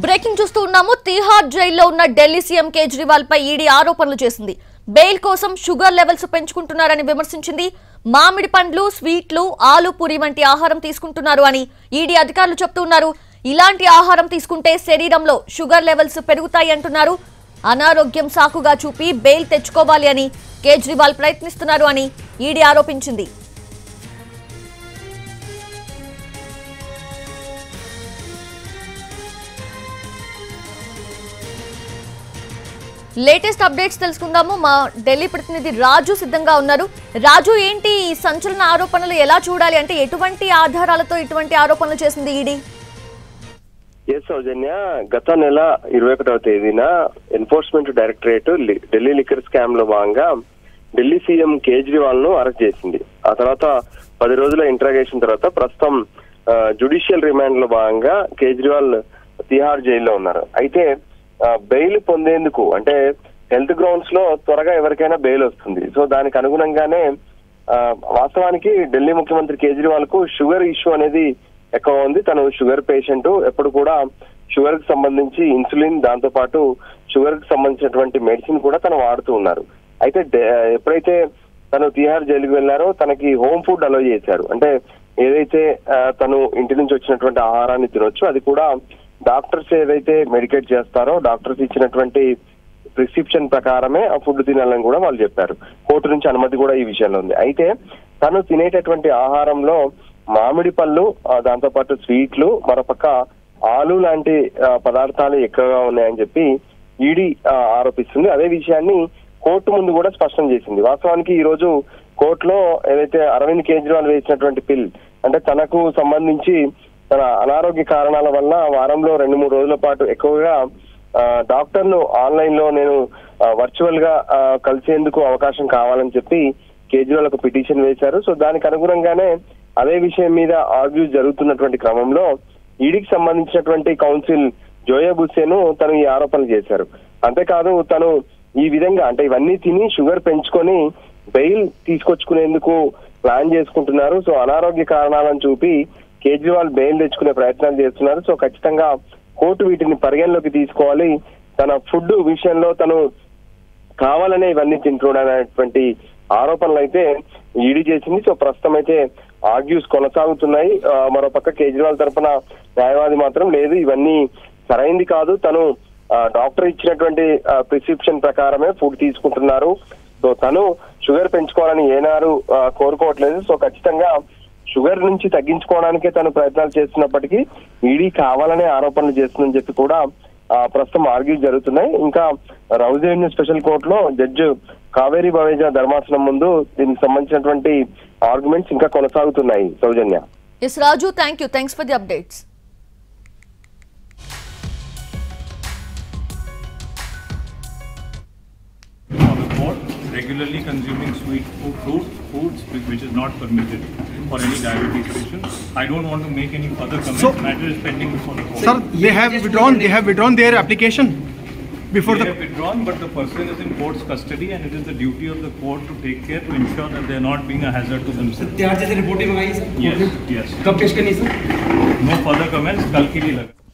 Breaking చూస్తూ ఉన్నాము తీహార్ జైల్లో ఉన్న ఢిల్లీ సీఎం కేజ్రీవాల్ పై ఈడీ ఆరోపణలు చేసింది బెయిల్ కోసం షుగర్ లెవెల్స్ పెంచుకుంటున్నారని విమర్శించింది మామిడి పండ్లు స్వీట్లు ఆలు పూరి వంటి ఆహారం తీసుకుంటున్నారు అని ఈడీ అధికారులు చెప్తున్నారు ఇలాంటి ఆహారం తీసుకుంటే శరీరంలో షుగర్ లెవెల్స్ పెరుగుతాయి అంటున్నారు అనారోగ్యం సాకుగా చూపి బెయిల్ తెచ్చుకోవాలి అని కేజ్రీవాల్ ప్రయత్నిస్తున్నారు అని ఈడీ ఆరోపించింది లేటెస్ట్ అప్డేట్స్ తెలుసుకుందాము మా ఢిల్లీ ప్రతినిధి రాజు సిద్ధంగా ఉన్నారు రాజు ఏంటి ఈ సంచలన ఆరోపణలు ఎలా చూడాలి అంటే ఎటువంటి ఆధారాలతో ఇటువంటి ఆరోపణలు చేసింది ఈడీ ఎస్ సౌజన్య గత నెల ఇరవై ఒకటవ తేదీన ఎన్ఫోర్స్మెంట్ డైరెక్టరేట్ లి- ఢిల్లీ లిక్కర్ స్కామ్ లో భాగంగా ఢిల్లీ సీఎం కేజ్రీవాల్ ను అరెస్ట్ చేసింది ఆ తర్వాత పది రోజుల ఇంట్రాగేషన్ తర్వాత ప్రస్తుతం జుడిషియల్ రిమాండ్ లో భాగంగా కేజ్రీవాల్ తిహార్ జైల్లో ఉన్నారు అయితే బెయిల్ పొందేందుకు అంటే హెల్త్ గ్రౌండ్స్ లో త్వరగా ఎవరికైనా బెయిల్ వస్తుంది సో దానికి అనుగుణంగానే ఆ, వాస్తవానికి ఢిల్లీ ముఖ్యమంత్రి కేజ్రీవాల్ కు షుగర్ ఇష్యూ అనేది ఎక్కువ ఉంది తను షుగర్ పేషెంట్ ఎప్పుడు కూడా షుగర్ కి సంబంధించి ఇన్సులిన్ దాంతో పాటు షుగర్ కి సంబంధించినటువంటి మెడిసిన్ కూడా తను వాడుతూ ఉన్నారు అయితే డే- ఎప్పుడైతే తను తిహార్ జైలుకి వెళ్లారో తనకి హోమ్ ఫుడ్ అలో చేశారు అంటే ఏదైతే ఆ, తను ఇంటి నుంచి వచ్చినటువంటి ఆహారాన్ని తినొచ్చు అది కూడా డాక్టర్స్ ఏదైతే మెడికేట్ చేస్తారో డాక్టర్స్ ఇచ్చినటువంటి ప్రిస్క్రిప్షన్ ప్రకారమే ఆ ఫుడ్ తినాలని కూడా వాళ్ళు చెప్పారు కోర్టు నుంచి అనుమతి కూడా ఈ విషయంలో ఉంది అయితే తను తినేటటువంటి ఆహారంలో మామిడి పళ్ళు ఆ, దాంతో పాటు స్వీట్లు మరోపక్క ఆలు లాంటి ఆ, పదార్థాలు ఎక్కువగా ఉన్నాయని చెప్పి ఈడీ ఆరోపిస్తుంది అదే విషయాన్ని కోర్టు ముందు కూడా స్పష్టం చేసింది వాస్తవానికి ఈ రోజు కోర్టులో ఏదైతే అరవింద్ కేజ్రీవాల్ వేసినటువంటి పిల్ అంటే తనకు సంబంధించి తన అనారోగ్య కారణాల వల్ల వారంలో రెండు మూడు రోజుల పాటు ఎక్కువగా ఆ, డాక్టర్ ను ఆన్లైన్ లో నేను వర్చువల్ గా ఆ, కలిసేందుకు అవకాశం కావాలని చెప్పి కేజ్రీవాల్ ఒక పిటిషన్ వేశారు సో దానికి అనుగుణంగానే అదే విషయం మీద ఆర్గ్యూ జరుగుతున్నటువంటి క్రమంలో ఈడీకి సంబంధించినటువంటి కౌన్సిల్ జోయా బుస్సేను తను ఈ ఆరోపణలు చేశారు అంతేకాదు తను ఈ విధంగా అంటే ఇవన్నీ తిని షుగర్ పెంచుకొని బెయిల్ తీసుకొచ్చుకునేందుకు ప్లాన్ చేసుకుంటున్నారు సో అనారోగ్య కారణాలను చూపి కేజ్రీవాల్ బెయిల్ తెచ్చుకునే ప్రయత్నాలు చేస్తున్నారు సో ఖచ్చితంగా కోర్టు వీటిని పరిగణలోకి తీసుకోవాలి తన ఫుడ్ విషయంలో తను కావాలనే ఇవన్నీ తింటున్నాడనేటువంటి ఆరోపణలు అయితే ఈడీ చేసింది సో ప్రస్తుతం అయితే ఆర్గ్యూస్ కొనసాగుతున్నాయి ఆ, మరోపక్క కేజ్రీవాల్ తరపున న్యాయవాది మాత్రం లేదు ఇవన్నీ సరైంది కాదు తను ఆ, డాక్టర్ ఇచ్చినటువంటి ప్రిస్క్రిప్షన్ ప్రకారమే ఫుడ్ తీసుకుంటున్నారు సో తను షుగర్ పెంచుకోవాలని ఏనారు ఆ, కోరుకోవట్లేదు సో ఖచ్చితంగా షుగర్ నుంచి తగ్గించుకోవడానికే తను ప్రయత్నాలు చేస్తున్నప్పటికీ ఈడీ కావాలనే ఆరోపణలు చేస్తుందని చెప్పి కూడా ఆ, ప్రస్తుతం ఆర్గ్యూ జరుగుతున్నాయి ఇంకా రౌజ్ రెవెన్యూ స్పెషల్ కోర్టులో జడ్జి కావేరీ బవేజా ధర్మాసనం ముందు దీనికి సంబంధించినటువంటి ఆర్గ్యుమెంట్స్ ఇంకా కొనసాగుతున్నాయి Soujanya S Raju thank you thanks for the updates on the court regularly consuming sweet food, fruit, foods which which is not permitted for any diabetes patient. I don't want to make any further comments. So- Matter is pending before the court. Sir, they have withdrawn, they have withdrawn their application before they the, have withdrawn, but the person is in court's custody, and it is the duty of the court to take care to ensure that they are not being a hazard to themselves. त्यार जैसे रिपोर्टें मंगाई sir Yes, yes. कब पेश करनी है sir No further comments. कल के लिए लगा.